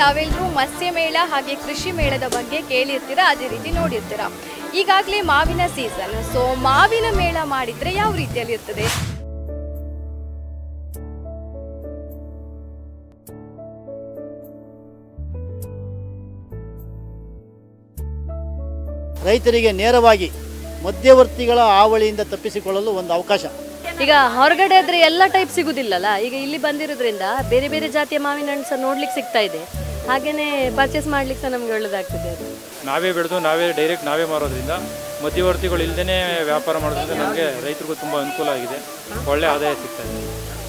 ತಾವೆಲ್ಲರೂ ಮತ್ಸ್ಯ ಮೇಳ ಹಾಗೆ ಕೃಷಿ ಮೇಳದ ಬಗ್ಗೆ ಕೇಳಿರ್ತೀರಾ ಅದೇ ರೀತಿ ನೋಡಿರ್ತೀರಾ ಈಗಾಗಲೇ ಮಾವಿನ ಸೀಸನ್ ಸೊ ಮಾವಿನ ಮೇಳ ಮಾಡಿದ್ರೆ ಯಾವ ರೀತಿಯಲ್ಲಿ ಇರ್ತದೆ ರೈತರಿಗೆ ನೇರವಾಗಿ ಮಧ್ಯವರ್ತಿಗಳ ಹಾವಳಿಯಿಂದ ತಪ್ಪಿಸಿಕೊಳ್ಳಲು ಒಂದು ಅವಕಾಶ ಈಗ ಹೊರಗಡೆ ಆದ್ರೆ ಎಲ್ಲ ಟೈಪ್ ಸಿಗುದಿಲ್ಲಲ್ಲ ಈಗ ಇಲ್ಲಿ ಬಂದಿರೋದ್ರಿಂದ ಬೇರೆ ಬೇರೆ ಜಾತಿಯ ಮಾವಿನ ಹಣ್ಣು ಸಹ ನೋಡ್ಲಿಕ್ಕೆ ಸಿಗ್ತಾ ಇದೆ ಹಾಗೇನೆ ಪರ್ಚೇಸ್ ಮಾಡ್ಲಿಕ್ಕೆ ಸಹ ನಮ್ಗೆ ಒಳ್ಳೇದಾಗ್ತದೆ ಅದು ನಾವೇ ಬೆಳೆದು ನಾವೇ ಡೈರೆಕ್ಟ್ ನಾವೇ ಮಾರೋದ್ರಿಂದ ಮಧ್ಯವರ್ತಿಗಳು ಇಲ್ಲದೇ ವ್ಯಾಪಾರ ಮಾಡೋದ್ರಿಂದ ನಮಗೆ ರೈತರಿಗೂ ತುಂಬ ಅನುಕೂಲ ಆಗಿದೆ ಒಳ್ಳೆ ಆದಾಯ ಸಿಗ್ತಾ ಇದೆ